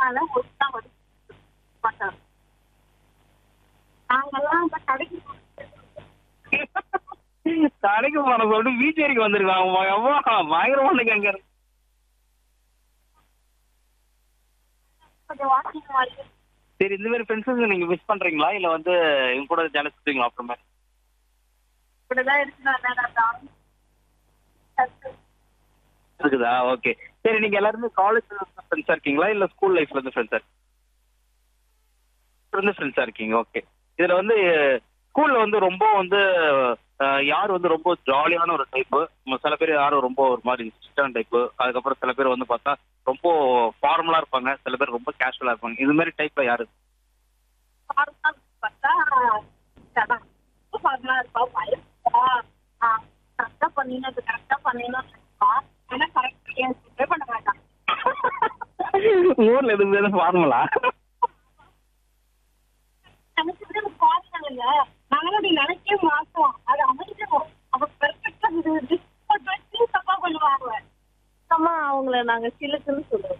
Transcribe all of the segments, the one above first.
அதனால ஒழுங்கா வந்து மாட்டாங்க நாங்கெல்லாம் இந்த கடைக்கு கடைக்கு போன சொல்லிட்டு பீச்சேரிக்கு வந்திருக்காங்க எவ்வளோ பயங்கரமான கேங்க கொஞ்சம் வாக்கிங் மாதிரி சரி இந்த மாதிரி ஃப்ரெண்ட்ஸுங்க நீங்க மிஸ் பண்றீங்களா இல்ல வந்து இவங்க கூட ஜாலியாக சுத்துவீங்களா அப்புறமே இப்படிதான் இருக்கு இருக்குதா ஓகே சரி நீங்க எல்லாருமே காலேஜ் ஃப்ரெண்ட்ஸா இருக்கீங்களா இல்ல ஸ்கூல் லைஃப்ல இருந்து ஃப்ரெண்ட்ஸா இருந்து ஃப்ரெண்ட்ஸா இருக்கீங்க ஓகே இதுல வந்து ஸ்கூல்ல வந்து ரொம்ப வந்து அஹ், யார் வந்து ரொம்ப ஜாலியான ஒரு டைப்பு சில பேர் யாரும் ரொம்ப ஒரு மாதிரி ஸ்ட்ரிக்டான டைப்பு அதுக்கப்புறம் சில பேர் வந்து பார்த்தா ரொம்ப ஃபார்மலா இருப்பாங்க சில பேர் ரொம்ப கேஷுவலா இருப்பாங்க இது மாதிரி டைப்ல யாரு பார்த்தா அதான் ஃபார்மலா இருப்பா பயப்பா கரெக்டா பண்ணினது கரெக்டா பண்ணினோம் ஆனா கரெக்டா பண்ண மாட்டான் ஊர்ல எதுவும் ஃபார்மலா நினைச்சது பாருங்க இல்ல நாங்களும் அப்படி நினைக்கவே மாட்டோம் அது அமைஞ்சிடும் அப்ப பெர்ஃபெக்டா தப்பா பண்ணுவாங்க அம்மா அவங்கள நாங்க சிலுக்குன்னு சொல்லுவோம்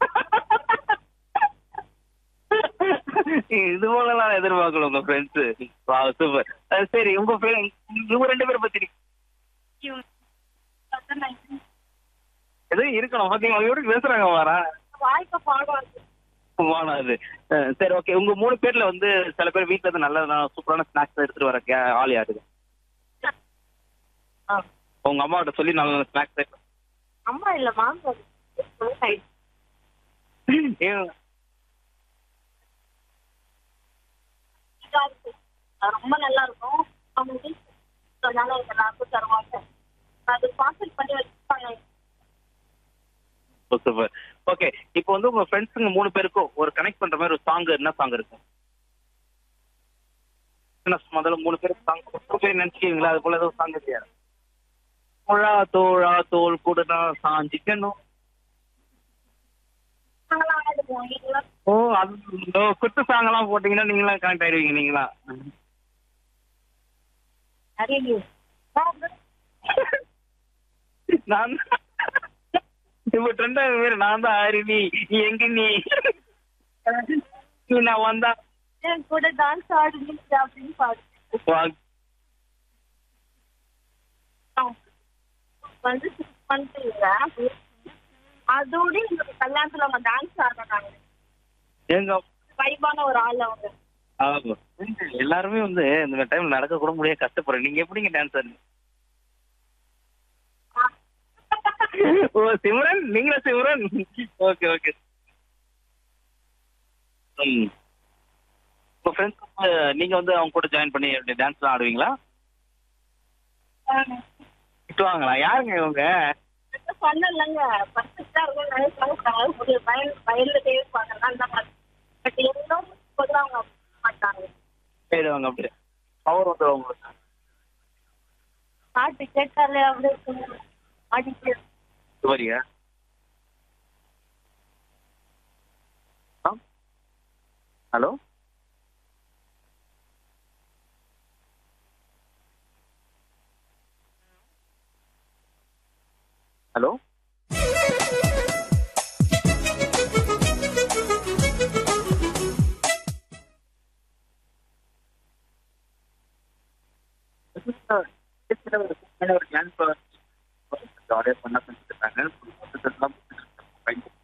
இது போலலாம் எதிர்பார்க்கல உங்க ஃப்ரெண்ட்ஸ் சூப்பர் சரி உங்க friend- இவங்க ரெண்டு பேரை பத்தி எதுவும் இருக்கணும் பாத்தீங்களா அவங்க எப்படி பேசுறாங்க வாரா வாய்க்க பாடம் இருக்கு வானாது அஹ் சரி ஓகே உங்க மூணு பேர்ல வந்து சில பேர் வீட்ல இருந்து நல்ல சூப்பரான ஸ்நாக்ஸ் எடுத்துட்டு வர கே- ஆள் யாரு உங்க அம்மா கிட்ட சொல்லி நல்ல நல்ல ஸ்நாக்ஸ் அம்மா இல்ல மாம்பழம் ரொம்ப நல்லா இருக்கும் அவங்க வீட்டுல அதனால எல்லாருக்கும் தருவாங்க அது பார்சல் பண்ணி வச்சுப்பாங்க சூப்பர் ஓகே இப்போ வந்து உங்க ஃப்ரெண்ட்ஸுங்க மூணு பேருக்கும் ஒரு கனெக்ட் பண்ற மாதிரி ஒரு சாங் என்ன சாங் இருக்கும் என்ன முதல்ல மூணு பேருக்கு சாங் மூணு பேர் நினைச்சுக்கீங்களா அது போல ஏதோ சாங் இல்லையா தோழா தோழா தோல் கூட நான் சாஞ்சிக்கணும் நாங்களாம் ஆடுவோம் நீங்களா ஓ அது இந்த குத்து சாங் எல்லாம் போட்டீங்கன்னா நீங்களாம் கனெக்ட் ஆயிடுவீங்க நீங்களா நிறைய நான் இப்ப ட்ரெண்ட் பேர் நான் தான் ஹரிணி நீ எங்க நீ நீ நான் வந்தா என் கூட டான்ஸ் ஆடுவீங்க அப்படின்னு பாடு வா- வந்து சிக்ஸ் மந்த் அதோட எங்களுக்கு கல்யாணத்துல அவங்க டான்ஸ் ஆடுறாங்க எங்க வைபான ஒரு ஆள் அவங்க ஆமா. எல்லாருமே வந்து இந்த டைம் நடக்க கூட முடியாது கஷ்டப்படுறேன் நீங்க எப்படிங்க டான்ஸ் ஆடுங்க ஓ சிம்ரன் நீங்களா சிம்ரன் ஓகே ஓகே ம் உங்க ஃப்ரெண்ட்ஸ் நீங்க வந்து அவங்க கூட ஜாயின் பண்ணி டான்ஸ்லாம் ஆடுவீங்களா திட்டுவாங்களா யாருங்க இவங்க சொன்னலங்க பர்ஃபெக்டா இருக்கும் நினைச்சாங்க முடியும் வயல் வயல்ல இருப்பாங்க அந்த மாதிரி பட் எல்லாம் பொதுவாக அவங்க மாட்டாங்க போயிடுவாங்க அப்படியே பவர் வந்து உங்களுக்கு பாட்டு கேட்டாலே அப்படியே ஆடிட்டு வரியா ஹலோ ஹலோ ஒரு டான்ஸ் ஜாலியாக பண்ண செஞ்சுட்டு இருக்காங்க